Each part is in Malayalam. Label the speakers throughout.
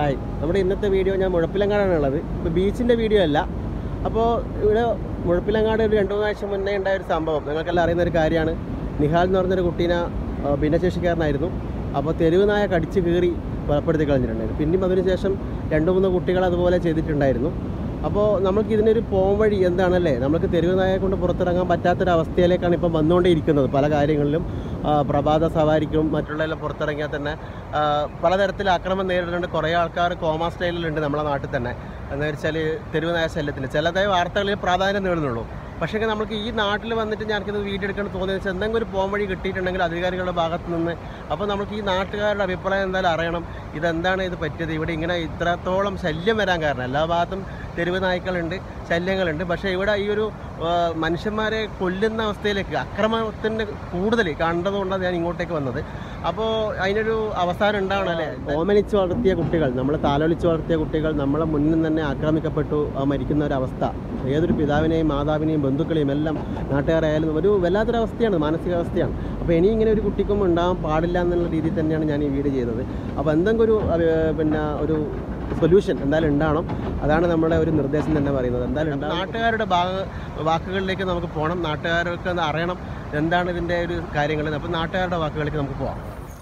Speaker 1: ഹായ് നമ്മുടെ ഇന്നത്തെ വീഡിയോ ഞാൻ മുഴപ്പിലങ്ങാടാണ് ഉള്ളത് ഇപ്പോൾ ബീച്ചിൻ്റെ വീഡിയോ അല്ല അപ്പോൾ ഇവിടെ മുഴപ്പിലങ്ങാട് ഒരു രണ്ട് മൂന്നാഴ്ച മുന്നേ ഉണ്ടായ ഒരു സംഭവം നിങ്ങൾക്കെല്ലാം അറിയുന്ന ഒരു കാര്യമാണ് നിഹാൽ എന്ന് പറഞ്ഞൊരു കുട്ടീനെ ആ, ഭിന്നശേഷിക്കാരനായിരുന്നു അപ്പോൾ തെരുവ് നായ കടിച്ച് കീറി കൊലപ്പെടുത്തി കളഞ്ഞിട്ടുണ്ടായിരുന്നു പിന്നെയും അതിനുശേഷം രണ്ട് മൂന്ന് കുട്ടികൾ അതുപോലെ ചെയ്തിട്ടുണ്ടായിരുന്നു അപ്പോൾ നമുക്ക് ഇതിനൊരു പോംവഴി എന്താണല്ലേ നമുക്ക് തെരുവ് നായയെ കൊണ്ട് പുറത്തിറങ്ങാൻ പറ്റാത്തൊരവസ്ഥയിലേക്കാണ് ഇപ്പം വന്നുകൊണ്ടേയിരിക്കുന്നത് പല കാര്യങ്ങളിലും ആ, പ്രഭാത സവാരിക്കും മറ്റുള്ളതെല്ലാം പുറത്തിറങ്ങിയാൽ തന്നെ ആ, പലതരത്തിൽ ആക്രമണം നേരിടുന്നുണ്ട് കുറേ ആൾക്കാർ കോമ സ്റ്റൈലിലുണ്ട് നമ്മളെ നാട്ടിൽ തന്നെ എന്ന് വെച്ചാൽ തെരുവ് നായ ശല്യത്തിൽ ചിലതേ വാർത്തകളിൽ പ്രാധാന്യം നേടുന്നുള്ളൂ പക്ഷേ നമുക്ക് ഈ നാട്ടിൽ വന്നിട്ട് ഞങ്ങൾക്കിത് വീഡിയോ എടുക്കണം തോന്നിയെന്ന് വെച്ചാൽ എന്തെങ്കിലും ഒരു പോം വഴി കിട്ടിയിട്ടുണ്ടെങ്കിൽ അധികാരികളുടെ ഭാഗത്ത് നിന്ന് അപ്പോൾ നമുക്ക് ഈ നാട്ടുകാരുടെ അഭിപ്രായം എന്തായാലും അറിയണം ഇതെന്താണ് ഇത് പറ്റിയത് ഇവിടെ ഇങ്ങനെ ഇത്രത്തോളം ശല്യം വരാൻ കാരണം എല്ലാ ഭാഗത്തും തെരുവ് നായ്ക്കളുണ്ട് ശല്യങ്ങളുണ്ട് പക്ഷേ ഇവിടെ ഈ ഒരു ആ, മനുഷ്യന്മാരെ കൊല്ലുന്ന അവസ്ഥയിലേക്ക് അക്രമത്തിന് കൂടുതൽ കണ്ടതുകൊണ്ടാണ് ഞാൻ ഇങ്ങോട്ടേക്ക് വന്നത് അപ്പോൾ അതിനൊരു അവസാനം ഉണ്ടാവണം അല്ലേ ഓമനിച്ച് വളർത്തിയ കുട്ടികൾ നമ്മൾ താലോലിച്ച് വളർത്തിയ കുട്ടികൾ നമ്മളെ മുന്നിൽ തന്നെ ആക്രമിക്കപ്പെട്ടു ആ മരിക്കുന്ന ഒരു അവസ്ഥ ഏതൊരു പിതാവിനെയും മാതാവിനെയും ബന്ധുക്കളെയും എല്ലാം നാട്ടുകാരായാലും ഒരു വല്ലാത്തൊരവസ്ഥയാണ് മാനസികാവസ്ഥയാണ് അപ്പോൾ ഇനി ഇങ്ങനെ ഒരു കുട്ടിക്കും ഉണ്ടാകാൻ പാടില്ല എന്നുള്ള രീതിയിൽ തന്നെയാണ് ഞാൻ ഈ വീഡിയോ ചെയ്തത് അപ്പോൾ എന്തെങ്കിലും ഒരു ആ, പിന്നെ ഒരു സൊല്യൂഷൻ എന്തായാലും ഉണ്ടാവണം അതാണ് നമ്മുടെ ഒരു നിർദ്ദേശം തന്നെ പറയുന്നത് എന്തായാലും ഉണ്ടാവണം. നാട്ടുകാരുടെ ഭാഗ വാക്കുകളിലേക്ക് നമുക്ക് പോകണം നാട്ടുകാർക്ക് ഒന്ന് അറിയണം എന്താണ് ഇതിൻ്റെ ഒരു കാര്യങ്ങൾ അപ്പോൾ നാട്ടുകാരുടെ വാക്കുകളിലേക്ക് നമുക്ക് പോകാം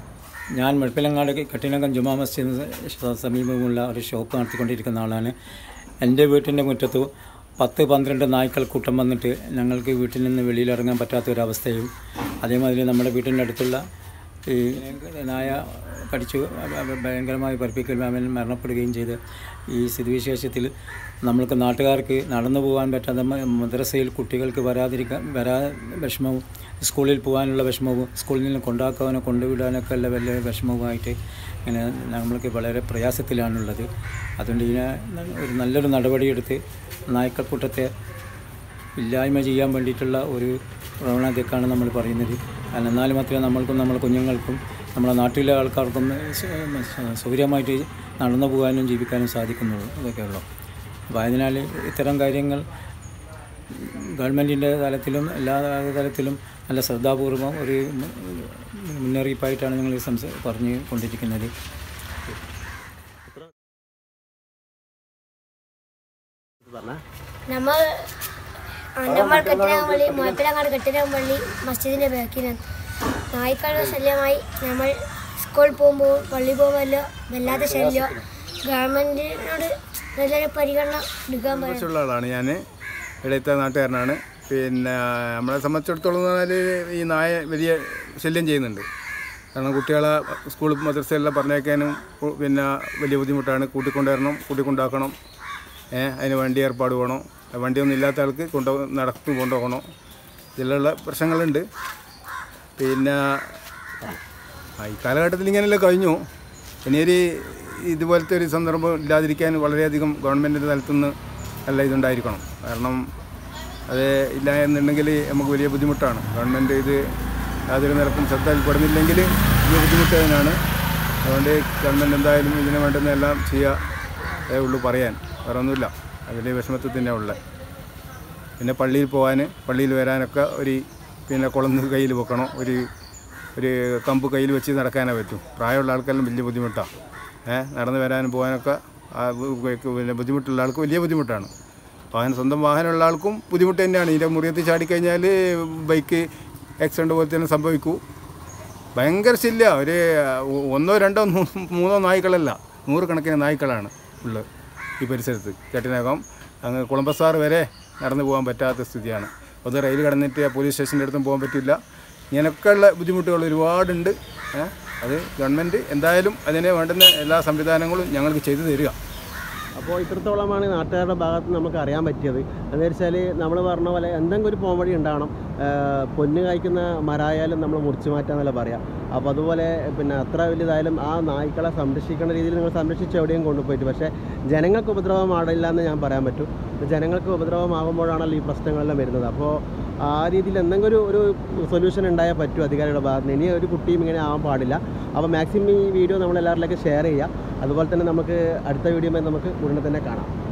Speaker 2: ഞാൻ മുഴപ്പിലങ്ങാട് കെട്ടിനകം ജുമാ മസ്ജിദിന് സ- സമീപമുള്ള ഒരു ഷോപ്പ് നടത്തിക്കൊണ്ടിരിക്കുന്ന ആളാണ് എൻ്റെ വീട്ടിൻ്റെ മുറ്റത്ത് പത്ത് പന്ത്രണ്ട് നായ്ക്കൾ കൂട്ടം വന്നിട്ട് ഞങ്ങൾക്ക് വീട്ടിൽ നിന്ന് വെളിയിലിറങ്ങാൻ പറ്റാത്തൊരവസ്ഥയും അതേമാതിരി നമ്മുടെ വീട്ടിൻ്റെ അടുത്തുള്ള ഈ നായ കടിച്ചു ഭയങ്കരമായി പരിപ്പിക്കൽ അവൻ മരണപ്പെടുകയും ചെയ്ത് ഈ സ്ഥിതിവിശേഷത്തിൽ നമ്മൾക്ക് നാട്ടുകാർക്ക് നടന്നു പോകാൻ പറ്റാതെ മ- മദ്രസയിൽ കുട്ടികൾക്ക് വരാതിരിക്കാൻ വരാ വിഷമവും സ്കൂളിൽ പോകാനുള്ള വിഷമവും സ്കൂളിൽ നിന്ന് കൊണ്ടാക്കാനോ കൊണ്ടുവിടാനൊക്കെ ഉള്ള വലിയ വിഷമവുമായിട്ട് ഇങ്ങനെ നമ്മൾക്ക് വളരെ പ്രയാസത്തിലാണുള്ളത് അതുകൊണ്ട് ഇതിനെ ഒരു നല്ലൊരു നടപടിയെടുത്ത് നായ്ക്കൾക്കൂട്ടത്തെ ഇല്ലായ്മ ചെയ്യാൻ വേണ്ടിയിട്ടുള്ള ഒരു പ്രവണതയൊക്കെയാണ് നമ്മൾ പറയുന്നത് കാരണം എന്നാൽ മാത്രമേ നമ്മൾക്കും നമ്മുടെ കുഞ്ഞുങ്ങൾക്കും നമ്മുടെ നാട്ടിലെ ആൾക്കാർക്കും സ- സ- സൗകര്യമായിട്ട് നടന്നു പോകാനും ജീവിക്കാനും സാധിക്കുന്നുള്ളൂ അതൊക്കെയുള്ളൂ അപ്പോൾ അതിനാൽ ഇത്തരം കാര്യങ്ങൾ ഗവൺമെൻറ്റിൻ്റെ തലത്തിലും എല്ലാ തലത്തിലും നല്ല ശ്രദ്ധാപൂർവം ഒരു മു- മുന്നറിയിപ്പായിട്ടാണ് ഞങ്ങൾ സംസാ പറഞ്ഞു കൊണ്ടിരിക്കുന്നത്
Speaker 1: പറഞ്ഞാൽ
Speaker 3: നമ്മൾ നമ്മൾ കെട്ടിടപ്പള്ളി മുഴപ്പിലങ്ങാട് കെട്ടിടപ്പള്ളി മസ്ജിദിന്റെ ബാക്കിലാണ് നായ്ക്കളുടെ ശല്യമായി നമ്മൾ സ്കൂളിൽ പോകുമ്പോൾ പള്ളി പോകുമ്പോൾ വല്ലാത്ത ശല്യം ഗവൺമെന്റിനോട് നല്ലൊരു പരിഗണന എടുക്കാൻ പറയും
Speaker 4: കുറച്ചുള്ള ആളാണ് ഞാൻ ഇടയത്തെ നാട്ടുകാരനാണ് പിന്നെ നമ്മളെ സംബന്ധിച്ചിടത്തോളം എന്ന് പറഞ്ഞാൽ ഈ നായ വലിയ ശല്യം ചെയ്യുന്നുണ്ട് കാരണം കുട്ടികളെ സ്കൂൾ മദ്രസയെല്ലാം പറഞ്ഞേക്കാനും കു- പിന്നെ വലിയ ബുദ്ധിമുട്ടാണ് കൂട്ടിക്കൊണ്ടുവരണം കൂട്ടിക്കൊണ്ടാക്കണം ഏഹ് അതിന് വണ്ടി ഏർപ്പാട് വേണം വണ്ടിയൊന്നും ഇല്ലാത്ത ആൾക്ക് കൊണ്ടു നടത്തി കൊണ്ടുപോകണം ഇതിലുള്ള പ്രശ്നങ്ങളുണ്ട് പിന്നെ ആ, ഈ കാലഘട്ടത്തിൽ ഇങ്ങനെയല്ലേ കഴിഞ്ഞു ഇനിയൊരു ഇതുപോലത്തെ ഒരു സന്ദർഭം ഇല്ലാതിരിക്കാൻ വളരെയധികം ഗവൺമെൻറ്റിൻ്റെ തലത്തുനിന്ന് നല്ല ഇതുണ്ടായിരിക്കണം കാരണം അത് ഇല്ല എന്നുണ്ടെങ്കിൽ നമുക്ക് വലിയ ബുദ്ധിമുട്ടാണ് ഗവൺമെൻറ് ഇത് യാതൊരു നിരക്കും ശ്രദ്ധയിൽപ്പെടുന്നില്ലെങ്കിൽ വലിയ ബുദ്ധിമുട്ട് തന്നെയാണ് അതുകൊണ്ട് ഗവൺമെൻറ് എന്തായാലും ഇതിന് വേണ്ടുന്ന എല്ലാം ചെയ്യുക അതേ ഉള്ളൂ പറയാൻ വേറെ ഒന്നുമില്ല അതിൽ വിഷമത്തിൽ തന്നെ ഉള്ളത് പിന്നെ പള്ളിയിൽ പോകാൻ പള്ളിയിൽ വരാനൊക്കെ ഒരു പിന്നെ കുളന്ന് കയ്യിൽ വെക്കണം ഒരു ഒരു കമ്പ് കയ്യിൽ വെച്ച് നടക്കാനേ പറ്റും പ്രായമുള്ള ആൾക്കെല്ലാം വലിയ ബുദ്ധിമുട്ടാണ് ഏഹ് നടന്നു വരാനും പോകാനൊക്കെ ആ ബു- പിന്നെ ബുദ്ധിമുട്ടുള്ള ആൾക്ക് വലിയ ബുദ്ധിമുട്ടാണ് വാഹനം സ്വന്തം വാഹനമുള്ള ആൾക്കും ബുദ്ധിമുട്ട് തന്നെയാണ് ഇതിൻ്റെ മുറിയത്ത് ചാടിക്കഴിഞ്ഞാൽ ബൈക്ക് ആക്സിഡൻറ്റ് പോലെ തന്നെ സംഭവിക്കൂ ഭയങ്കര ശല്യ ഒരു ഒന്നോ രണ്ടോ മൂ- മൂന്നോ നായ്ക്കളല്ല നൂറുകണക്കിന് നായ്ക്കളാണ് ഉള്ളത് ഈ പരിസരത്ത് കെട്ടിനകം അങ്ങ് കുളമ്പസാർ വരെ നടന്നു പോകാൻ പറ്റാത്ത സ്ഥിതിയാണ് അത് റെയിൽ കടന്നിട്ട് ആ പോലീസ് സ്റ്റേഷൻ്റെ അടുത്തും പോകാൻ പറ്റില്ല ഇങ്ങനെയൊക്കെയുള്ള ബുദ്ധിമുട്ടുകൾ ഒരുപാടുണ്ട് ഏ? അത് ഗവൺമെൻറ് എന്തായാലും അതിനെ വേണ്ടുന്ന എല്ലാ സംവിധാനങ്ങളും ഞങ്ങൾക്ക് ചെയ്തു തരിക
Speaker 1: അപ്പോൾ ഇത്രത്തോളമാണ് നാട്ടുകാരുടെ ഭാഗത്ത് നിന്ന് നമുക്ക് അറിയാൻ പറ്റിയത് എന്ന് വെച്ചാൽ നമ്മൾ പറഞ്ഞ പോലെ എന്തെങ്കിലും ഒരു പോംവഴി ഉണ്ടാവണം ആ, പൊന്ന് കായ്ക്കുന്ന മരായാലും നമ്മൾ മുറിച്ചു മാറ്റാന്നല്ല പറയാം അപ്പോൾ അതുപോലെ പിന്നെ അത്ര വലുതായാലും ആ നായ്ക്കളെ സംരക്ഷിക്കുന്ന രീതിയിൽ നിങ്ങൾ സംരക്ഷിച്ച് എവിടെയും കൊണ്ടുപോയിട്ട് പക്ഷേ ജനങ്ങൾക്ക് ഉപദ്രവമാടില്ല എന്ന് ഞാൻ പറയാൻ പറ്റും ജനങ്ങൾക്ക് ഉപദ്രവമാകുമ്പോഴാണല്ലോ ഈ പ്രശ്നങ്ങളെല്ലാം വരുന്നത് അപ്പോൾ ആ രീതിയിൽ എന്തെങ്കിലും ഒരു ഒരു സൊല്യൂഷൻ ഉണ്ടായാൽ പറ്റും അധികാരികളുടെ ഭാഗത്ത് നിന്ന് ഇനി ഒരു കുട്ടിയും ഇങ്ങനെ ആവാൻ പാടില്ല അപ്പോൾ മാക്സിമം ഈ വീഡിയോ നമ്മൾ എല്ലാവരിലേക്ക് ഷെയർ ചെയ്യുക അതുപോലെ തന്നെ നമുക്ക് അടുത്ത വീഡിയോ നമുക്ക് ഉടനെ തന്നെ കാണാം